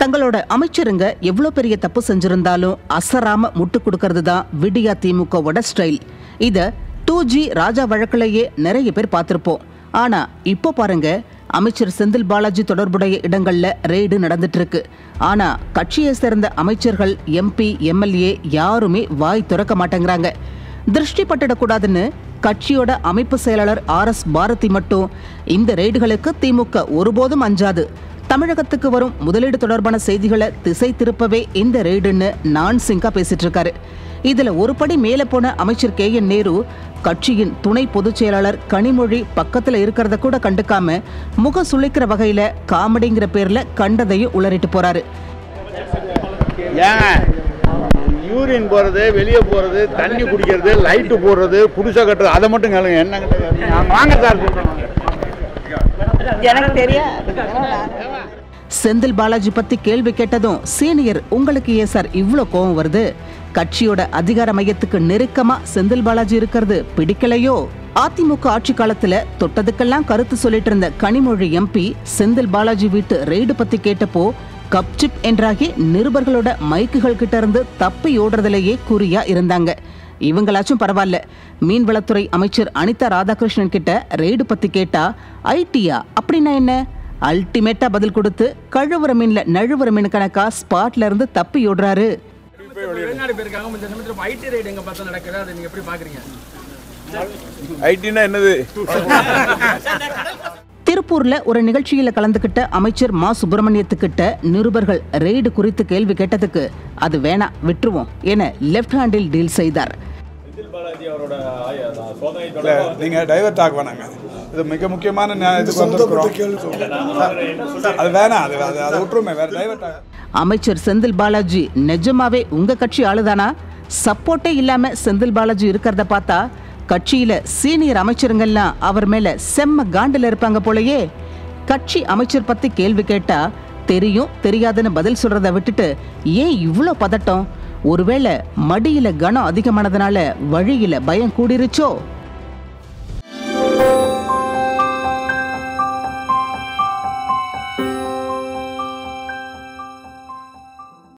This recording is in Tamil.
தங்களோட அமைச்சருங்க எவ்வளோ பெரிய தப்பு செஞ்சிருந்தாலும் அசராம முட்டு கொடுக்கறது தான் விடியா திமுகவோட ஸ்டைல் இத டூ ஜி ராஜா வழக்கிலேயே நிறைய பேர் பார்த்திருப்போம் ஆனா இப்போ பாருங்க அமைச்சர் செந்தில் பாலாஜி தொடர்புடைய இடங்கள்ல ரெய்டு நடந்துட்டு இருக்கு ஆனா கட்சியை சேர்ந்த அமைச்சர்கள் எம்பி எம்எல்ஏ யாருமே வாய் திறக்க மாட்டேங்கிறாங்க திருஷ்டி பட்டுடக்கூடாதுன்னு கட்சியோட அமைப்பு செயலாளர் ஆர் எஸ் பாரதி மட்டும் இந்த ரெய்டுகளுக்கு திமுக ஒருபோதும் அஞ்சாது தமிழகத்துக்கு வரும் முதலீடு தொடர்பான செய்திகளை திசை திருப்பவே இந்த ரெய்டுன்னு நான் சிங்கா பேசிட்டு இருக்காரு இதுல ஒரு படி மேல போன அமைச்சர் கே என் நேரு கட்சியின் துணை பொதுச் செயலாளர் கனிமொழி பக்கத்துல இருக்கிறத கூட கண்டுக்காம முக சுளிக்கிற வகையில காமெடிங்கிற பேர்ல கண்டதையும் உளறிட்டு போறாரு ஏங்க யூரின் போகிறது வெளியே போகிறது தண்ணி குடிக்கிறது லைட்டு போடுறது குடிசை கட்டுறது அதை மட்டும் கேளுங்க என்ன வாங்க சார் எனக்கு தெரியாது செந்தில் பாலாஜி பத்தி கேள்வி கேட்டதும் சீனியர் உங்களுக்கு ஏன் சார் இவ்ளோ கோவம் வருது கட்சியோட அதிகார மையத்துக்கு நெருக்கமா செந்தில் பாலாஜி இருக்கிறது பிடிக்கலையோ அதிமுக ஆட்சி காலத்துல தொட்டதுக்கெல்லாம் கருத்து சொல்லிட்டு இருந்த கனிமொழி எம்பி செந்தில் பாலாஜி வீட்டு ரெய்டு பத்தி கேட்டப்போ கப்சிப் என்றாகி நிருபர்களோட மைக்குகள் கிட்ட இருந்து தப்பி ஓடுறதுலயே குறியா இருந்தாங்க இவங்களாச்சும் பரவாயில்ல மீன்வளத்துறை அமைச்சர் அனிதா ராதாகிருஷ்ணன் கிட்ட ரெய்டு பத்தி கேட்டா ஐடியா அப்படின்னா என்ன அல்டிமேட்டா பதில் கொடுத்து கழுவுற மீன்ல நழுவுற மீன் கணக்கா ஸ்பாட்ல இருந்து தப்பி ஓடுறாரு வெளிநாடு போயிருக்காங்க இந்த சமயத்தில் ஐடி ரைடு எங்க பார்த்தா நடக்குது அதை நீங்க எப்படி பாக்குறீங்க ஐடினா என்னது திருப்பூர்ல ஒரு நிகழ்ச்சியில கலந்துகிட்ட அமைச்சர் மா சுப்பிரமணியத்துக்கிட்ட நிருபர்கள் ரெய்டு குறித்து கேள்வி கேட்டதுக்கு அது வேணாம் விட்டுருவோம் என லெஃப்ட் ஹேண்டில் டீல் செய்தார் இல்லை நீங்கள் டைவர்ட் ஆக வேணாங்க இது மிக முக்கியமான நே- இதுக்கு வந்திருக்கிறோம் சார், அது வேணாம் அது அது அதை விட்டுருமே வேறு டைவர்ட் ஆக அமைச்சர் செந்தில் பாலாஜி நிஜமாவே உங்க கட்சி ஆளுதானா சப்போர்ட்டே இல்லாம செந்தில் பாலாஜி இருக்கிறத பார்த்தா கட்சியில சீனியர் அமைச்சருங்கெல்லாம் அவர் மேல செம்ம காண்டுல இருப்பாங்க போலயே கட்சி அமைச்சர் பத்தி கேள்வி கேட்டா தெரியும் தெரியாதுன்னு பதில் சொல்றத விட்டுட்டு ஏன் இவ்ளோ பதட்டம் ஒருவேளை மடியில கனம் அதிகமானதுனால வழியில பயம் கூடிருச்சோ